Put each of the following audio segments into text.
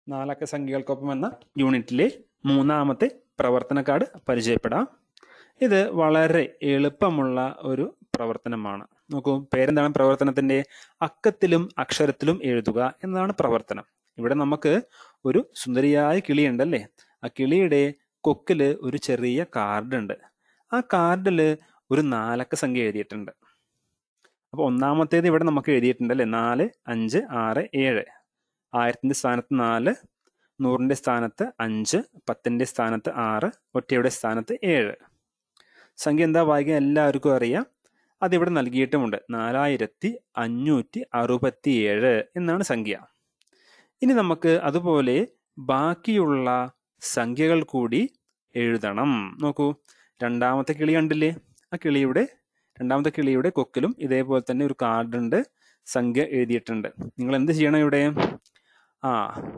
നാലക്ക സംഖ്യകൾക്കൊപ്പം എന്ന യൂണിറ്റിലെ മൂന്നാമത്തെ പ്രവർത്തന കാർഡ് പരിചയപ്പെടാം ഇത് വളരെ എളുപ്പമുള്ള ഒരു പ്രവർത്തനമാണ് നോക്കൂ പേരെന്താണ് പ്രവർത്തനത്തിന്റെ അക്കത്തിലും അക്ഷരത്തിലും എഴുതുക എന്നതാണ് പ്രവർത്തനം ഇവിടെ നമുക്ക് ഒരു സുന്ദരിയായ കിളിയുണ്ടല്ലേ ആ കിളിയുടെ കൊക്കില് ഒരു ചെറിയ കാർഡ് ഉണ്ട് ആ കാർഡിൽ ഒരു നാലക്ക സംഖ്യ എഴുതിയിട്ടുണ്ട് അപ്പൊ ഒന്നാമത്തേത് ഇവിടെ നമുക്ക് എഴുതിയിട്ടുണ്ട് അല്ലേ നാല് അഞ്ച് ആറ് ഏഴ് ആയിരത്തിന്റെ സ്ഥാനത്ത് നാല് നൂറിന്റെ സ്ഥാനത്ത് അഞ്ച് പത്തിന്റെ സ്ഥാനത്ത് ആറ് ഒറ്റയുടെ സ്ഥാനത്ത് ഏഴ് സംഖ്യ എന്താ വായിക്കാൻ എല്ലാവർക്കും അറിയാം അതിവിടെ നൽകിയിട്ടുമുണ്ട് നാലായിരത്തി അഞ്ഞൂറ്റി അറുപത്തി ഏഴ് എന്നാണ് സംഖ്യ ഇനി നമുക്ക് അതുപോലെ ബാക്കിയുള്ള സംഖ്യകൾ കൂടി എഴുതണം നോക്കൂ രണ്ടാമത്തെ കിളി കണ്ടില്ലേ ആ കിളിയുടെ രണ്ടാമത്തെ കിളിയുടെ കൊക്കിലും ഇതേപോലെ തന്നെ ഒരു കാർഡ് ഉണ്ട് സംഖ്യ എഴുതിയിട്ടുണ്ട് നിങ്ങൾ എന്ത് ചെയ്യണം ഇവിടെ ആ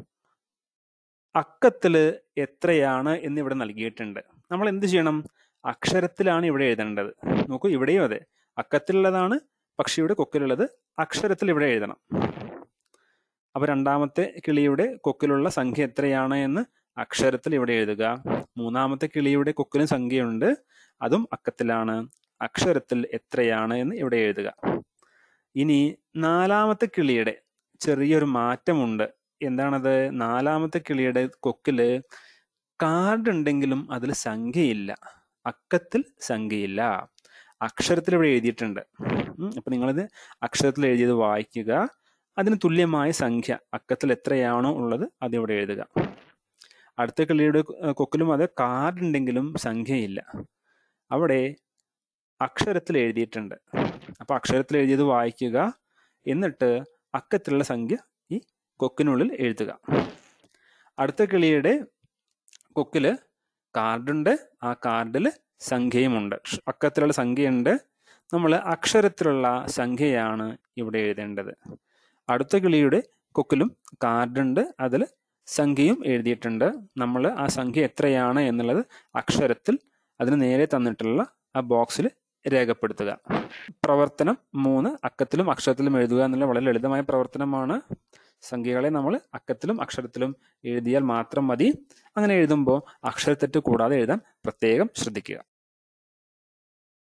അക്കത്തില് എത്രയാണ് എന്ന് ഇവിടെ നൽകിയിട്ടുണ്ട് നമ്മൾ എന്ത് ചെയ്യണം അക്ഷരത്തിലാണ് ഇവിടെ എഴുതേണ്ടത് നോക്കൂ ഇവിടെയും അതെ അക്കത്തിലുള്ളതാണ് പക്ഷിയുടെ കൊക്കിലുള്ളത് അക്ഷരത്തിൽ ഇവിടെ എഴുതണം അപ്പൊ രണ്ടാമത്തെ കിളിയുടെ കൊക്കിലുള്ള സംഖ്യ എത്രയാണ് എന്ന് അക്ഷരത്തിൽ ഇവിടെ എഴുതുക മൂന്നാമത്തെ കിളിയുടെ കൊക്കിലും സംഖ്യയുണ്ട് അതും അക്കത്തിലാണ് അക്ഷരത്തിൽ എത്രയാണ് എന്ന് ഇവിടെ എഴുതുക ഇനി നാലാമത്തെ കിളിയുടെ ചെറിയൊരു മാറ്റമുണ്ട് എന്താണത് നാലാമത്തെ കിളിയുടെ കൊക്കില് കാർഡ് ഉണ്ടെങ്കിലും അതിൽ സംഖ്യയില്ല അക്കത്തിൽ സംഖ്യയില്ല അക്ഷരത്തിൽ ഇവിടെ എഴുതിയിട്ടുണ്ട് ഉം, അപ്പൊ നിങ്ങളിത് അക്ഷരത്തിൽ എഴുതിയത് വായിക്കുക അതിന് തുല്യമായ സംഖ്യ അക്കത്തിൽ എത്രയാണോ ഉള്ളത് അത് ഇവിടെ എഴുതുക അടുത്ത കിളിയുടെ കൊ- കൊക്കിലും അത് കാർഡ് ഉണ്ടെങ്കിലും സംഖ്യയില്ല അവിടെ അക്ഷരത്തിൽ എഴുതിയിട്ടുണ്ട് അപ്പൊ അക്ഷരത്തിൽ എഴുതിയത് വായിക്കുക എന്നിട്ട് അക്കത്തിലുള്ള സംഖ്യ ഈ കൊക്കിനുള്ളിൽ എഴുതുക അടുത്ത കിളിയുടെ കൊക്കില് കാർഡുണ്ട് ആ കാർഡിൽ സംഖ്യയുമുണ്ട് ഷ്- അക്കത്തിലുള്ള സംഖ്യയുണ്ട് നമ്മൾ അക്ഷരത്തിലുള്ള സംഖ്യയാണ് ഇവിടെ എഴുതേണ്ടത് അടുത്ത കിളിയുടെ കൊക്കിലും കാർഡുണ്ട് അതിൽ സംഖ്യയും എഴുതിയിട്ടുണ്ട് നമ്മൾ ആ സംഖ്യ എത്രയാണ് എന്നുള്ളത് അക്ഷരത്തിൽ അതിന് നേരെ തന്നിട്ടുള്ള ആ ബോക്സിൽ രേഖപ്പെടുത്തുക പ്രവർത്തനം മൂന്ന് അക്കത്തിലും അക്ഷരത്തിലും എഴുതുക എന്നുള്ള വളരെ ലളിതമായ പ്രവർത്തനമാണ് സംഖ്യകളെ നമ്മൾ അക്കത്തിലും അക്ഷരത്തിലും എഴുതിയാൽ മാത്രം മതി അങ്ങനെ എഴുതുമ്പോൾ അക്ഷരത്തെറ്റ് കൂടാതെ എഴുതാൻ പ്രത്യേകം ശ്രദ്ധിക്കുക